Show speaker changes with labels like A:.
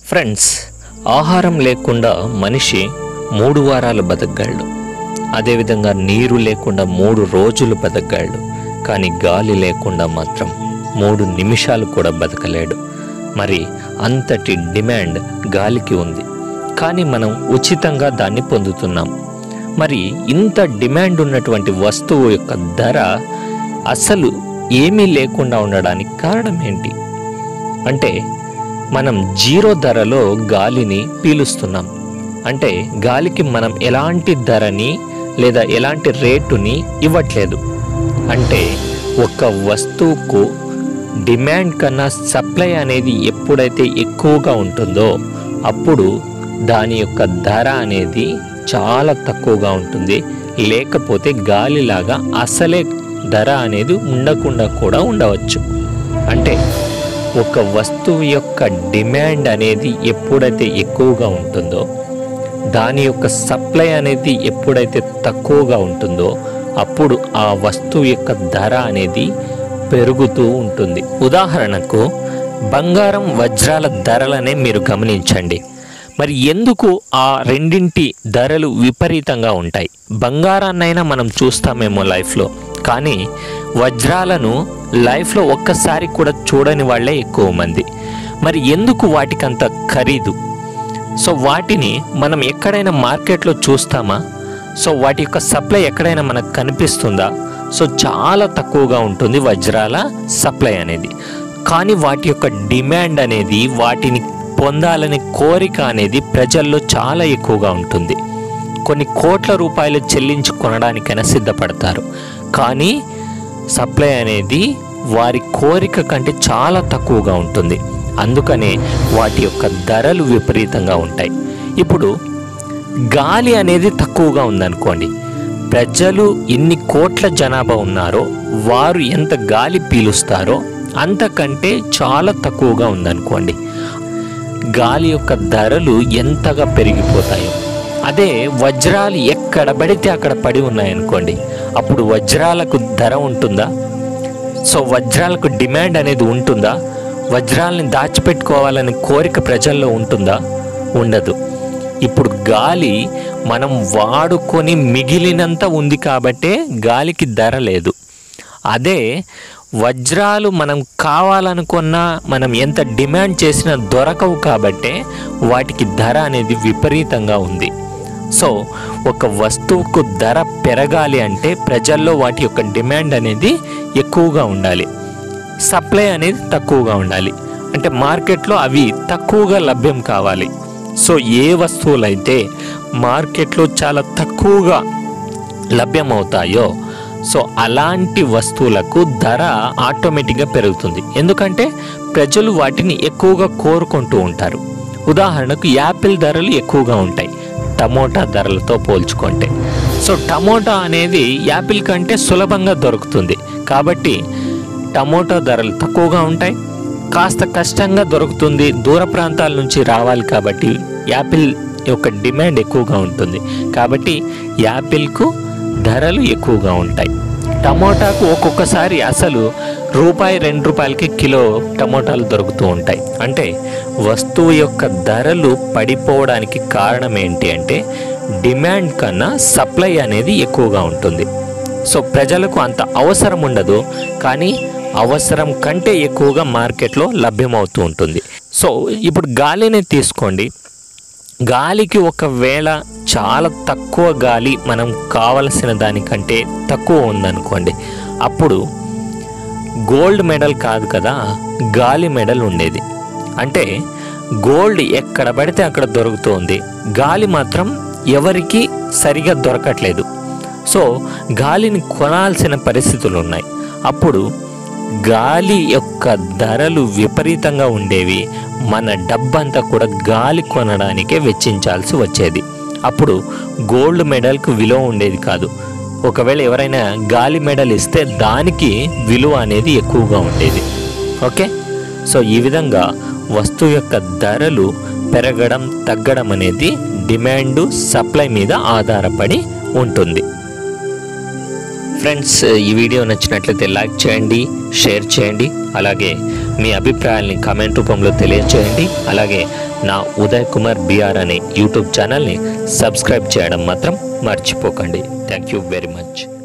A: friends ఆహారం లేకుండా మనిషి మూడు వారాలు బతకగలడు అదేవిధంగా నీరు లేకుండా మూడు రోజులు బతకగలడు కానీ గాలి లేకుండా మాత్రం మూడు నిమిషాలు కూడా బతకలేడు మరి అంతటి డిమాండ్ గాలికి ఉంది కానీ మనం ఉచితంగా దాన్ని పొందుతున్నాం మరి ఇంత డిమాండ్ ఉన్నటువంటి వస్తువు యొక్క ధర అసలు ఏమీ లేకుండా ఉండడానికి కారణం ఏంటి అంటే మనం జీరో ధరలో గాలిని పీలుస్తున్నాం అంటే గాలికి మనం ఎలాంటి ధరని లేదా ఎలాంటి రేటుని ఇవ్వట్లేదు అంటే ఒక వస్తువుకు డిమాండ్ కన్నా సప్లై అనేది ఎప్పుడైతే ఎక్కువగా ఉంటుందో అప్పుడు దాని యొక్క ధర అనేది చాలా తక్కువగా ఉంటుంది లేకపోతే గాలిలాగా అసలే ధర అనేది ఉండకుండా కూడా ఉండవచ్చు అంటే ఒక వస్తువు యొక్క డిమాండ్ అనేది ఎప్పుడైతే ఎక్కువగా ఉంటుందో దాని యొక్క సప్లై అనేది ఎప్పుడైతే తక్కువగా ఉంటుందో అప్పుడు ఆ వస్తువు యొక్క ధర అనేది పెరుగుతూ ఉంటుంది ఉదాహరణకు బంగారం వజ్రాల ధరలనే మీరు గమనించండి మరి ఎందుకు ఆ రెండింటి ధరలు విపరీతంగా ఉంటాయి బంగారాన్నైనా మనం చూస్తామేమో లైఫ్లో కానీ వజ్రాలను లైఫ్లో ఒక్కసారి కూడా చూడని వాళ్ళే ఎక్కువ మంది మరి ఎందుకు వాటికంత ఖరీదు సో వాటిని మనం ఎక్కడైనా మార్కెట్లో చూస్తామా సో వాటి యొక్క సప్లై ఎక్కడైనా మనకు కనిపిస్తుందా సో చాలా తక్కువగా ఉంటుంది వజ్రాల సప్లై అనేది కానీ వాటి యొక్క డిమాండ్ అనేది వాటిని పొందాలనే కోరిక అనేది ప్రజల్లో చాలా ఎక్కువగా ఉంటుంది కొన్ని కోట్ల రూపాయలు చెల్లించి కొనడానికైనా సిద్ధపడతారు కానీ సప్లై అనేది వారి కోరిక కంటే చాలా తక్కువగా ఉంటుంది అందుకనే వాటి యొక్క ధరలు విపరీతంగా ఉంటాయి ఇప్పుడు గాలి అనేది తక్కువగా ఉందనుకోండి ప్రజలు ఎన్ని కోట్ల జనాభా ఉన్నారో వారు ఎంత గాలి పీలుస్తారో అంతకంటే చాలా తక్కువగా ఉందనుకోండి గాలి యొక్క ధరలు ఎంతగా పెరిగిపోతాయో అదే వజ్రాలు ఎక్కడ పడితే అక్కడ పడి ఉన్నాయనుకోండి అప్పుడు వజ్రాలకు ధర ఉంటుందా సో వజ్రాలకు డిమాండ్ అనేది ఉంటుందా వజ్రాలని దాచిపెట్టుకోవాలనే కోరిక ప్రజల్లో ఉంటుందా ఉండదు ఇప్పుడు గాలి మనం వాడుకొని మిగిలినంత ఉంది కాబట్టే గాలికి ధర లేదు అదే వజ్రాలు మనం కావాలనుకున్నా మనం ఎంత డిమాండ్ చేసినా దొరకవు కాబట్టే వాటికి ధర అనేది విపరీతంగా ఉంది సో ఒక వస్తువుకు ధర పెరగాలి అంటే ప్రజల్లో వాటి యొక్క డిమాండ్ అనేది ఎక్కువగా ఉండాలి సప్లై అనేది తక్కువగా ఉండాలి అంటే మార్కెట్లో అవి తక్కువగా లభ్యం కావాలి సో ఏ వస్తువులైతే మార్కెట్లో చాలా తక్కువగా లభ్యమవుతాయో సో అలాంటి వస్తువులకు ధర ఆటోమేటిక్గా పెరుగుతుంది ఎందుకంటే ప్రజలు వాటిని ఎక్కువగా కోరుకుంటూ ఉంటారు ఉదాహరణకు యాపిల్ ధరలు ఎక్కువగా ఉంటాయి టమోటా ధరలతో పోల్చుకుంటే సో టమోటా అనేది యాపిల్ కంటే సులభంగా దొరుకుతుంది కాబట్టి టమోటా ధరలు తక్కువగా ఉంటాయి కాస్త కష్టంగా దొరుకుతుంది దూర ప్రాంతాల నుంచి రావాలి కాబట్టి యాపిల్ యొక్క డిమాండ్ ఎక్కువగా ఉంటుంది కాబట్టి యాపిల్కు ధరలు ఎక్కువగా ఉంటాయి టమోటాకు ఒక్కొక్కసారి అసలు రూపాయి రెండు రూపాయలకి కిలో టమోటాలు దొరుకుతూ ఉంటాయి అంటే వస్తువు యొక్క ధరలు పడిపోవడానికి కారణం ఏంటి అంటే డిమాండ్ కన్నా సప్లై అనేది ఎక్కువగా ఉంటుంది సో ప్రజలకు అంత అవసరం ఉండదు కానీ అవసరం కంటే ఎక్కువగా మార్కెట్లో లభ్యమవుతూ ఉంటుంది సో ఇప్పుడు గాలిని తీసుకోండి గాలికి ఒకవేళ చాలా తక్కువ గాలి మనం కావలసిన దానికంటే తక్కువ ఉందనుకోండి అప్పుడు గోల్డ్ మెడల్ కాదు కదా గాలి మెడల్ ఉండేది అంటే గోల్డ్ ఎక్కడ పడితే అక్కడ దొరుకుతుంది గాలి మాత్రం ఎవరికి సరిగా దొరకట్లేదు సో గాలిని కొనాల్సిన పరిస్థితులు ఉన్నాయి అప్పుడు గాలి యొక్క ధరలు విపరీతంగా ఉండేవి మన డబ్బంతా కూడా గాలి కొనడానికే వెచ్చించాల్సి వచ్చేది అప్పుడు గోల్డ్ మెడల్కు విలువ ఉండేది కాదు ఒకవేళ ఎవరైనా గాలి మెడల్ ఇస్తే దానికి విలువ అనేది ఎక్కువగా ఉండేది ఓకే సో ఈ విధంగా వస్తువు యొక్క ధరలు పెరగడం తగ్గడం అనేది డిమాండ్ సప్లై మీద ఆధారపడి ఉంటుంది ఫ్రెండ్స్ ఈ వీడియో నచ్చినట్లయితే లైక్ చేయండి షేర్ చేయండి అలాగే మీ అభిప్రాయాల్ని కామెంట్ రూపంలో తెలియజేయండి అలాగే నా ఉదయ్ కుమార్ బిఆర్ అనే యూట్యూబ్ ఛానల్ని సబ్స్క్రైబ్ చేయడం మాత్రం మర్చిపోకండి థ్యాంక్ యూ వెరీ మచ్